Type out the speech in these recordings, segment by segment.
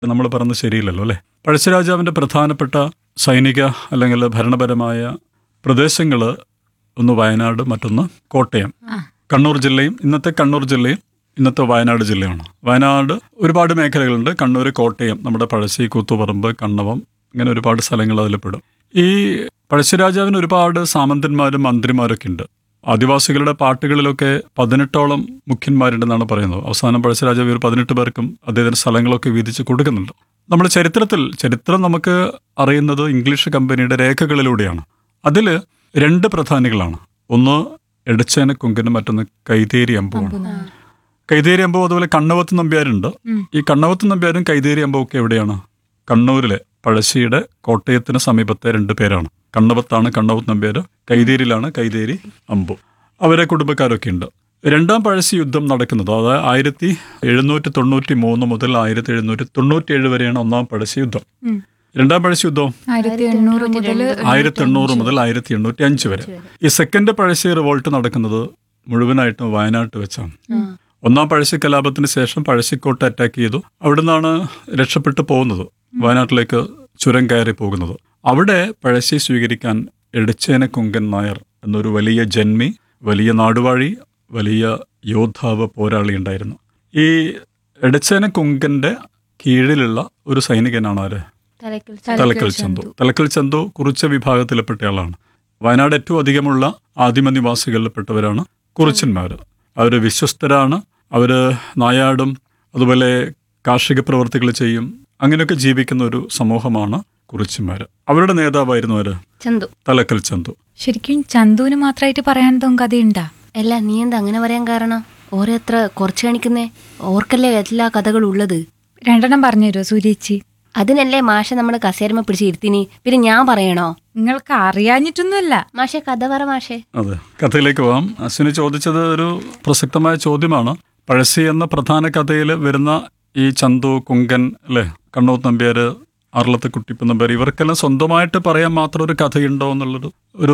നമ്മൾ പറഞ്ഞത് ശരിയില്ലല്ലോ അല്ലേ പഴശ്ശിരാജാവിൻ്റെ പ്രധാനപ്പെട്ട സൈനിക അല്ലെങ്കിൽ ഭരണപരമായ പ്രദേശങ്ങൾ ഒന്ന് വയനാട് മറ്റൊന്ന് കോട്ടയം കണ്ണൂർ ജില്ലയും ഇന്നത്തെ കണ്ണൂർ ജില്ലയും ഇന്നത്തെ വയനാട് ജില്ലയാണ് വയനാട് ഒരുപാട് മേഖലകളുണ്ട് കണ്ണൂർ കോട്ടയം നമ്മുടെ പഴശ്ശി കൂത്തുപറമ്പ് കണ്ണവം ഇങ്ങനെ ഒരുപാട് സ്ഥലങ്ങൾ അതിൽ പെടും ഈ പഴശ്ശിരാജാവിന് ഒരുപാട് സാമന്തന്മാരും മന്ത്രിമാരൊക്കെ ഉണ്ട് ആദിവാസികളുടെ പാട്ടുകളിലൊക്കെ പതിനെട്ടോളം മുഖ്യന്മാരുണ്ടെന്നാണ് പറയുന്നത് അവസാനം പഴശ്ശിരാജാവ് ഒരു പതിനെട്ട് പേർക്കും അദ്ദേഹത്തിന് സ്ഥലങ്ങളൊക്കെ വീതിച്ച് കൊടുക്കുന്നുണ്ട് നമ്മൾ ചരിത്രത്തിൽ ചരിത്രം നമുക്ക് അറിയുന്നത് ഇംഗ്ലീഷ് കമ്പനിയുടെ രേഖകളിലൂടെയാണ് അതിൽ രണ്ട് പ്രധാനികളാണ് ഒന്ന് എടച്ചേന കുങ്കനും മറ്റൊന്ന് കൈതേരി അമ്പുമാണ് കൈതേരി അമ്പു അതുപോലെ കണ്ണവത്ത് നമ്പ്യാരുണ്ട് ഈ കണ്ണവത്ത് നമ്പ്യാരും കൈതേരി അമ്പും ഒക്കെ എവിടെയാണ് കണ്ണൂരിലെ പഴശ്ശിയുടെ കോട്ടയത്തിന് സമീപത്തെ രണ്ട് പേരാണ് കണ്ണവത്താണ് കണ്ണവത്ത് നമ്പ്യാർ കൈതേരിയിലാണ് കൈതേരി അമ്പു അവരെ കുടുംബക്കാരൊക്കെ ഉണ്ട് രണ്ടാം പഴശ്ശി യുദ്ധം നടക്കുന്നത് അതായത് ആയിരത്തി എഴുന്നൂറ്റി തൊണ്ണൂറ്റി മൂന്ന് മുതൽ ആയിരത്തി എഴുന്നൂറ്റി തൊണ്ണൂറ്റി ഏഴ് വരെയാണ് ഒന്നാം പഴശ്ശി യുദ്ധം രണ്ടാം പഴശ്ശി യുദ്ധം ആയിരത്തി എണ്ണൂറ് മുതൽ ആയിരത്തി എണ്ണൂറ് മുതൽ ആയിരത്തി എണ്ണൂറ്റി അഞ്ച് വരെ ഈ സെക്കൻഡ് പഴശ്ശി റിവോൾട്ട് നടക്കുന്നത് മുഴുവനായിട്ടും വയനാട്ട് വെച്ചാണ് ഒന്നാം പഴശ്ശി കലാപത്തിന് ശേഷം പഴശ്ശിക്കോട്ട അറ്റാക്ക് ചെയ്തു അവിടുന്നാണ് രക്ഷപ്പെട്ടു പോകുന്നത് വയനാട്ടിലേക്ക് ചുരം കയറി പോകുന്നത് അവിടെ പഴശ്ശി സ്വീകരിക്കാൻ എടച്ചേന കുങ്കൻ നായർ എന്നൊരു വലിയ ജന്മി വലിയ നാടുവാഴി വലിയ യോദ്ധാവ് പോരാളി ഉണ്ടായിരുന്നു ഈ എടച്ചേന കുങ്കന്റെ കീഴിലുള്ള ഒരു സൈനികനാണ് ആര് തലക്കൽ തലക്കൽ ചന്തു തലക്കൽ ചന്തു കുറിച്ച വിഭാഗത്തിൽപ്പെട്ട ആളാണ് വയനാട് ഏറ്റവും അധികമുള്ള ആദിമ നിവാസികളിൽപ്പെട്ടവരാണ് കുറിച്ചന്മാർ അവർ വിശ്വസ്തരാണ് അവർ നായാടും അതുപോലെ കാർഷിക പ്രവർത്തികൾ ചെയ്യും അങ്ങനെയൊക്കെ ജീവിക്കുന്ന ഒരു സമൂഹമാണ് കുറിച്ചന്മാർ അവരുടെ നേതാവായിരുന്നു ആര് ചന്തു തലക്കൽ ചന്തു ശരിക്കും ചന്തുവിന് മാത്രമായിട്ട് പറയാൻ തോന്നും കഥയുണ്ടാ അല്ല നീ എന്താ അങ്ങനെ പറയാൻ കാരണം ഓരോ എത്ര കുറച്ച് കാണിക്കുന്നേ ഓർക്കല്ലേ എല്ലാ കഥകളും ഉള്ളത് രണ്ടെണ്ണം പറഞ്ഞു തരുമോ സൂര്യേച്ചി അതിനല്ലേ മാഷ നമ്മള് കസേരമ പിടിച്ച് ഇരുത്തിനി പിന്നെ ഞാൻ പറയണോ നിങ്ങൾക്ക് അറിയാഞ്ഞിട്ടൊന്നുമല്ല മാഷെ കഥ പറ മാഷെ അതെ കഥയിലേക്ക് പോവാം അശ്വിനി ചോദിച്ചത് ഒരു പ്രസക്തമായ ചോദ്യമാണ് പഴശ്ശി എന്ന പ്രധാന കഥയിൽ വരുന്ന ഈ ചന്തു കുങ്കൻ അല്ലേ കണ്ണൂർ നമ്പ്യാർ അർളത്ത് കുട്ടിപ്പ് നമ്പ്യാർ ഇവർക്കെല്ലാം സ്വന്തമായിട്ട് പറയാൻ മാത്രം ഒരു കഥയുണ്ടോ എന്നുള്ളൊരു ഒരു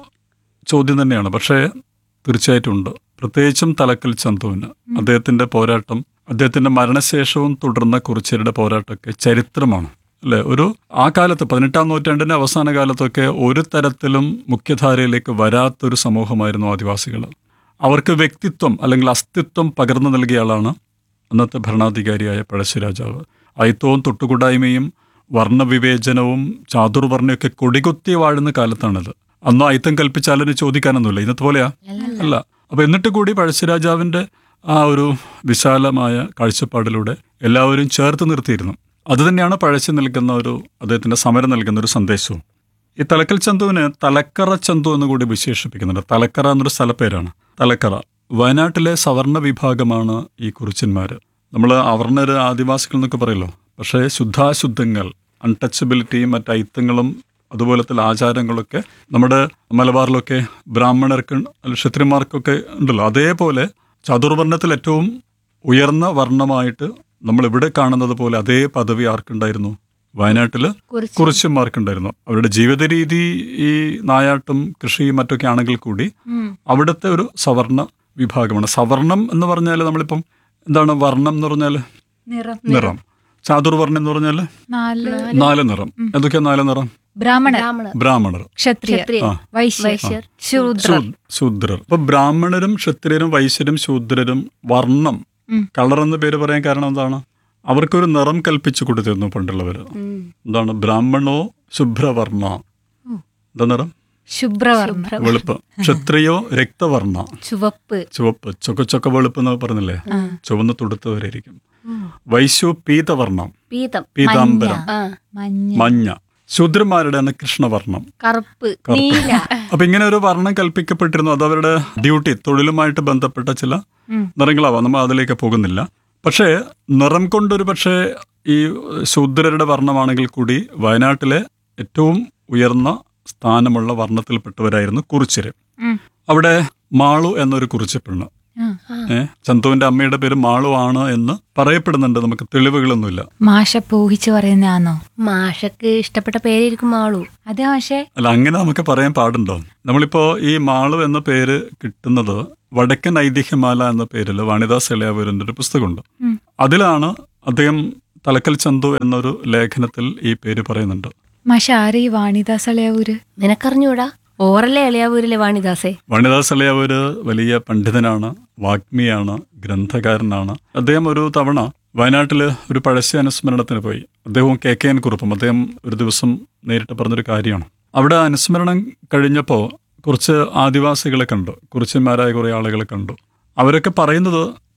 ചോദ്യം തന്നെയാണ് പക്ഷേ തീർച്ചയായിട്ടും ഉണ്ട് പ്രത്യേകിച്ചും തലക്കൽ ചന്തുവിന് അദ്ദേഹത്തിന്റെ പോരാട്ടം അദ്ദേഹത്തിന്റെ മരണശേഷവും തുടർന്ന കുറിച്യരുടെ പോരാട്ടമൊക്കെ ചരിത്രമാണ് അല്ലെ ഒരു ആ കാലത്ത് പതിനെട്ടാം നൂറ്റാണ്ടിന്റെ അവസാന കാലത്തൊക്കെ ഒരു തരത്തിലും മുഖ്യധാരയിലേക്ക് വരാത്തൊരു സമൂഹമായിരുന്നു ആദിവാസികൾ അവർക്ക് വ്യക്തിത്വം അല്ലെങ്കിൽ അസ്തിത്വം പകർന്നു നൽകിയ ആളാണ് അന്നത്തെ ഭരണാധികാരിയായ പഴശ്ശിരാജാവ് അയിത്തവും തൊട്ടുകൂടായ്മയും വർണ്ണവിവേചനവും ചാതുർവർണ്ണയൊക്കെ കൊടികുത്തി വാഴുന്ന കാലത്താണിത് അന്ന് അയിത്തം കൽപ്പിച്ചാലിന് ചോദിക്കാനൊന്നുമില്ല ഇന്നത്തെ പോലെയാ അല്ല അപ്പൊ എന്നിട്ട് കൂടി പഴശ്ശിരാജാവിന്റെ ആ ഒരു വിശാലമായ കാഴ്ചപ്പാടിലൂടെ എല്ലാവരും ചേർത്ത് നിർത്തിയിരുന്നു അതുതന്നെയാണ് പഴശ്ശി നൽകുന്ന ഒരു അദ്ദേഹത്തിന്റെ സമരം നൽകുന്ന ഒരു സന്ദേശവും ഈ തലക്കൽ ചന്തുവിന് തലക്കറ ചന്തു എന്ന് കൂടി വിശേഷിപ്പിക്കുന്നുണ്ട് തലക്കറ എന്നൊരു സ്ഥലപ്പേരാണ് തലക്കറ വയനാട്ടിലെ സവർണ വിഭാഗമാണ് ഈ കുറിച്ചന്മാർ നമ്മൾ അവർണര് ആദിവാസികൾ എന്നൊക്കെ പറയല്ലോ പക്ഷേ ശുദ്ധാശുദ്ധങ്ങൾ അൺടച്ചബിലിറ്റിയും മറ്റ് ഐത്തങ്ങളും അതുപോലത്തെ ആചാരങ്ങളൊക്കെ നമ്മുടെ മലബാറിലൊക്കെ ബ്രാഹ്മണർക്ക് അല്ല ക്ഷത്രിയന്മാർക്കൊക്കെ ഉണ്ടല്ലോ അതേപോലെ ചതുർവർണ്ണത്തിൽ ഏറ്റവും ഉയർന്ന വർണ്ണമായിട്ട് നമ്മൾ ഇവിടെ കാണുന്നത് പോലെ അതേ പദവി ആർക്കുണ്ടായിരുന്നു വയനാട്ടിൽ കുറിച്ച് കുറിച്യന്മാർക്കുണ്ടായിരുന്നു അവരുടെ ജീവിത രീതി ഈ നായാട്ടും കൃഷിയും മറ്റൊക്കെ ആണെങ്കിൽ കൂടി അവിടുത്തെ ഒരു സവർണ വിഭാഗമാണ് സവർണം എന്ന് പറഞ്ഞാൽ നമ്മളിപ്പം എന്താണ് വർണ്ണം എന്ന് പറഞ്ഞാൽ നിറം നിറം ചാതുർവർണ്ണം എന്ന് പറഞ്ഞാൽ നാല് നാല് നിറം എന്തൊക്കെയാ നാല് നിറം ബ്രാഹ്മണർ ബ്രാഹ്മണർ ബ്രാഹ്മണർ ക്ഷത്രിയർ ക്ഷത്രിയർ ആ വൈശ്യർ വൈശ്യർ ശൂദ്രർ ശൂ- ശൂദ്രർ അപ്പൊ ബ്രാഹ്മണരും ക്ഷത്രിയരും വൈശ്യരും ശൂദ്രരും വർണ്ണം ഉം. കളർ എന്ന് പേര് പറയാൻ കാരണം എന്താണ് അവർക്കൊരു നിറം കൽപ്പിച്ചു കൊടുത്തിരുന്നു പണ്ടുള്ളവര് ഉം. എന്താണ് ബ്രാഹ്മണോ ശുഭ്രവർണ്ണ എന്താ നിറം ശുഭ്രവർണ്ണ വെളുപ്പ് ക്ഷത്രിയോ രക്തവർണ്ണ ചുവപ്പ് ചുവപ്പ് ചൊക്ക ചൊക്ക വെളുപ്പ് എന്ന് പറഞ്ഞില്ലേ ചുവന്ന് തുടുത്തവരായിരിക്കും വൈശ്യു പീതവർണ്ണം പീതം പീതാംബരം ആ മഞ്ഞ മഞ്ഞ ശൂദ്രന്മാരുടെയാണ് കൃഷ്ണവർണ്ണം കറുപ്പ് കറുപ്പ്. നീല അപ്പൊ ഇങ്ങനെ ഒരു വർണ്ണം കൽപ്പിക്കപ്പെട്ടിരുന്നു അത് അവരുടെ ഡ്യൂട്ടി തൊഴിലുമായിട്ട് ബന്ധപ്പെട്ട ചില ഉം. നിറങ്ങളാവാം നമ്മൾ അതിലേക്ക് പോകുന്നില്ല പക്ഷേ നിറം കൊണ്ടൊരു പക്ഷേ ഈ ശൂദ്രരുടെ വർണ്ണമാണെങ്കിൽ കൂടി വയനാട്ടിലെ ഏറ്റവും ഉയർന്ന സ്ഥാനമുള്ള വർണ്ണത്തിൽപ്പെട്ടവരായിരുന്നു കുറിച്യര് ഉം. അവിടെ മാളു എന്നൊരു കുറിച്യപ്പെണ്ണ് ആ. ഏ ചന്തുവിന്റെ അമ്മയുടെ പേര് മാളു ആണ് എന്ന് പറയപ്പെടുന്നുണ്ട് നമുക്ക് തെളിവുകളൊന്നുമില്ല മാഷ പോഹിച്ച് പറയുന്നതാണോ മാഷക്ക് ഇഷ്ടപ്പെട്ട പേരായിരിക്കും ആളു അതെ മാഷേ അല്ല അങ്ങനെ നമുക്ക് പറയാൻ പാടുണ്ടോ നമ്മളിപ്പോ ഈ മാളു എന്ന പേര് കിട്ടുന്നത് വടക്കൻ ഐതിഹ്യമാല എന്ന പേരിൽ വാണിദാസ് ഇളയാവൂരിന്റെ ഒരു പുസ്തകമുണ്ട് ഉം. അതിലാണ് അദ്ദേഹം തലക്കൽ ചന്തു എന്നൊരു ലേഖനത്തിൽ ഈ പേര് പറയുന്നുണ്ട് മാഷെ ആരെ ഈ വാണിദാസ് അളയാവൂര് നിനക്കറിഞ്ഞൂടാ ഓറല്ലേ എളിയാവൂരിലെ വാണിദാസേ വനിദാസ് അലയാവൂര് വലിയ പണ്ഡിതനാണ് വാഗ്മിയാണ് ഗ്രന്ഥകാരനാണ് അദ്ദേഹം ഒരു തവണ വയനാട്ടിൽ ഒരു പഴശ്ശി അനുസ്മരണത്തിന് പോയി അദ്ദേഹവും കെ കെ എൻ കുറുപ്പും അദ്ദേഹം ഒരു ദിവസം നേരിട്ട് പറഞ്ഞൊരു കാര്യമാണ് അവിടെ അനുസ്മരണം കഴിഞ്ഞപ്പോൾ കുറച്ച് ആദിവാസികളെ കണ്ടു കുറിച്ചന്മാരായ കുറേ ആളുകളെ കണ്ടു അവരൊക്കെ പറയുന്നത്